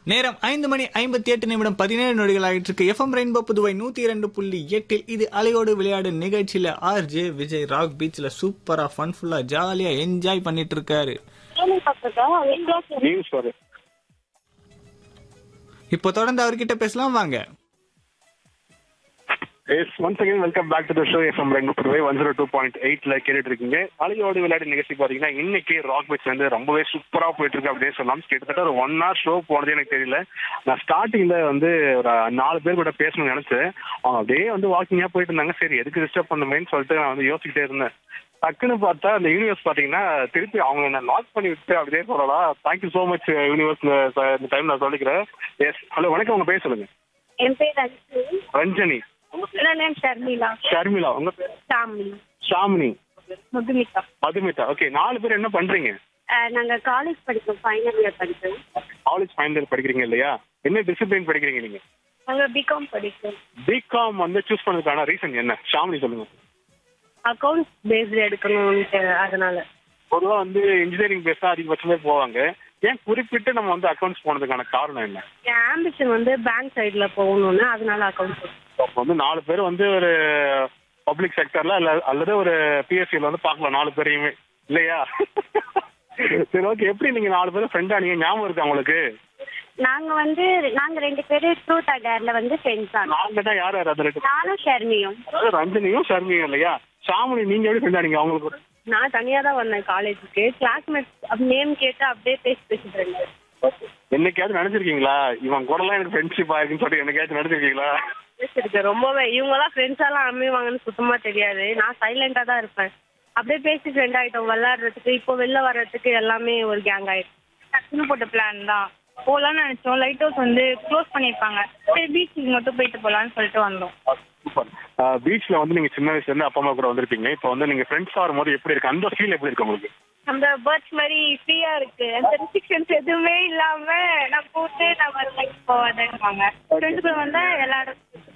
நேரம் ஐந்து மணி ஐம்பத்தி எட்டு நிமிடம் பதினேழு நொடிகள் ஆகிட்டு இருக்கு எஃப்எம் ரெயின்போ புதுவை நூத்தி இரண்டு புள்ளி எட்டில் இது அலையோடு விளையாடு நிகழ்ச்சியில ஆர் ஜே விஜய் ராக் பீச்ல சூப்பரா ஃபன்ஃபுல்லா ஜாலியா என்ஜாய் பண்ணிட்டு இருக்காரு நியூஸ் வரு இப்போ தொடர்ந்து அவர்கிட்ட பேசலாம் வாங்க yes once again welcome back to the show FM ரெண்டு Puduvai one zero two point எயிட்ல கேட்டுட்டு இருக்கீங்க அலையோடு விளையாட்டு நிகழ்ச்சி பாத்தீங்கன்னா இன்னைக்கு ராக் பீச் வந்து ரொம்பவே சூப்பரா போயிட்டு இருக்கு அப்படியே சொல்லலாம் கிட்டத்தட்ட ஒரு ஒன் ஹவர் ஷோ போனதே எனக்கு தெரியல நான் ஸ்டார்டிங்ல வந்து ஒரு நாலு பேர் கூட பேசணும்னு நினைச்சேன் அவங்க அப்படியே வந்து வாக்கிங்கா போயிட்டு இருந்தாங்க சரி எதுக்கு டிஸ்டர்ப் பண்ணுமேன்னு சொல்லிட்டு நான் வந்து யோசிச்சுட்டே இருந்தேன் டக்குன்னு பார்த்தா அந்த யூனிவர்ஸ் பாத்தீங்கன்னா திருப்பி அவங்க என்ன லாக் பண்ணி விட்டு அப்படியே சொல்லலாம் தேங்க்யூ சோ மச் யூனிவர்ஸ் இந்த டைம் நான் சொல்லிக்கிறேன் எஸ் ஹலோ வணக்கம் உங்க பேர் சொல்லுங்க என் பேர் ரஞ்சினி ரஞ்சனி என்னோட நேம் ஷர்மிளா ஷர்மிளா உங்க பேர் சாமி ஷாமினி முதுமிகா மதுமிதா ஓகே நாலு பேர் என்ன பண்றீங்க அஹ் நாங்க காலேஜ் படிக்கிறோம் ஃபைனல் இயர் படிக்கிறோம் காலேஜ் ஃபைனல் இயர் படிக்கிறீங்க இல்லையா என்ன டிசிப்ளின் படிக்கிறீங்க நீங்க நாங்க பிகாம் படிக்கிறோம் பிகாம் வந்து சூஸ் பண்ணதுக்கான ரீசன் என்ன ஷாமினி சொல்லுங்க அக்கௌண்ட்ஸ் பேஸ்டு எடுக்கணும்ட்டு அதனால பொதுவா வந்து இன்ஜினியரிங் பேஸ் தான் அதிகபட்சமே போவாங்க ஏன் குறிப்பிட்டு நம்ம வந்து அக்கௌண்ட்ஸ் போனதுக்கான காரணம் என்ன என் ஆம்பிஷன் வந்து பேங்க் சைடில் போகணும்னு அதனால அக்கௌண்ட்ஸ் அப்போ வந்து நாலு பேர் வந்து ஒரு பப்ளிக் செக்டர்ல அல்ல அல்லது ஒரு பிஎஸ்சியில் வந்து பார்க்கலாம் நாலு பேரையுமே இல்லையா சரி ஓகே எப்படி நீங்க நாலு பேரும் ஃப்ரெண்டா நீங்க ஞாபகம் இருக்கா உங்களுக்கு நாங்க வந்து நாங்க ரெண்டு பேரும் ட்ரூத் அடேர்ல வந்து ஃப்ரெண்ட்ஸ் தான் நாங்க தான் யார் யார் அது ரெண்டு நானும் ஷர்மியும் அதாவது ரஞ்சனியும் ஷர்மியும் இல்லையா ஷாமினி நீங்க எப்படி ஃப்ரெண்டா நீங்க அவங்களுக்கு கூட நான் தனியா தான் வந்தேன் காலேஜுக்கு கிளாஸ்மேட்ஸ் நேம் கேட்டு அப்படியே பேசி பேசிட்டு இருந்தேன் என்னைக்காவது நினைச்சிருக்கீங்களா இவன் கூட எல்லாம் எனக்கு ஃப்ரெண்ட்ஷிப் ஆயிருக்குன்னு சொல்லிட்டு என்னைக்காச்சும் நினைச்சிருக்கீங்களா பேசிருக்கேன் ரொம்பவே இவங்கெல்லாம் ஃப்ரெண்ட்ஸ் எல்லாம் அமைவாங்கன்னு சுத்தமா தெரியாது நான் சைலண்டா தான் இருப்பேன் அப்படியே பேசி ஃப்ரெண்ட் ஆயிட்டோம் விளையாடுறதுக்கு இப்போ வெளில வர்றதுக்கு எல்லாமே ஒரு கேங் ஆயிடுச்சு டக்குன்னு போட்ட பிளான் தான் போகலான்னு நினைச்சோம் லைட் ஹவுஸ் வந்து க்ளோஸ் பண்ணியிருப்பாங்க சரி பீச்சுக்கு மட்டும் போயிட்டு போகலான்னு சொல்லிட்டு வந்தோம் சூப்பர் பீச்ல வந்து நீங்க சின்ன வயசுல இருந்து அப்பா அம்மா கூட வந்திருப்பீங்க இப்போ வந்து நீங்க ஃப்ரெண்ட்ஸ் ஆகும்போது எப்படி இருக்கு அந்த ஃபீல் எப்படி இருக்கு உங்களுக்கு அந்த பேர்ட்ஸ் மாதிரி ஃப்ரீயா இருக்கு அந்த ரெஸ்ட்ரிக்ஷன்ஸ் எதுவுமே இல்லாம நம்ம கூட்டு நம்ம லைஃப் போவாதேன்னுவாங்க ஃப்ரெண்ட்ஸ் கூட வந்தா எல்லாரும்